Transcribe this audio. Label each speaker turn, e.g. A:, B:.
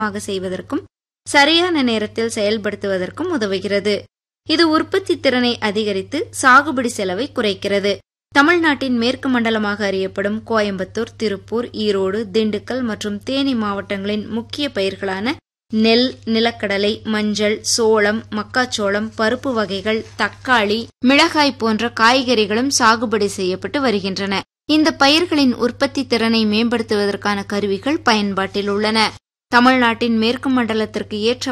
A: மாக செய்வதற்கும் சரியான நேரத்தில் செயல்படுத்துவதற்கும் உதவுகிறது இது உற்பத்தி திறனை அதிகரித்து சாகுபடி செலவை குறைக்கிறது தமிழ்நாட்டின் மேற்கு மண்டலமாக அறியப்படும் கோயம்புத்தூர் திருப்பூர் ஈரோடு திண்டுக்கல் மற்றும் தேனி மாவட்டங்களின் முக்கிய பயிர்களான நெல் நிலக்கடலை மஞ்சள் சோளம் மக்காச்சோளம் பருப்பு வகைகள் தக்காளி மிளகாய் போன்ற காய்கறிகளும் சாகுபடி செய்யப்பட்டு வருகின்றன இந்த பயிர்களின் உற்பத்தி திறனை மேம்படுத்துவதற்கான கருவிகள் பயன்பாட்டில் உள்ளன தமிழ்நாட்டின் மேற்கு மண்டலத்திற்கு ஏற்ற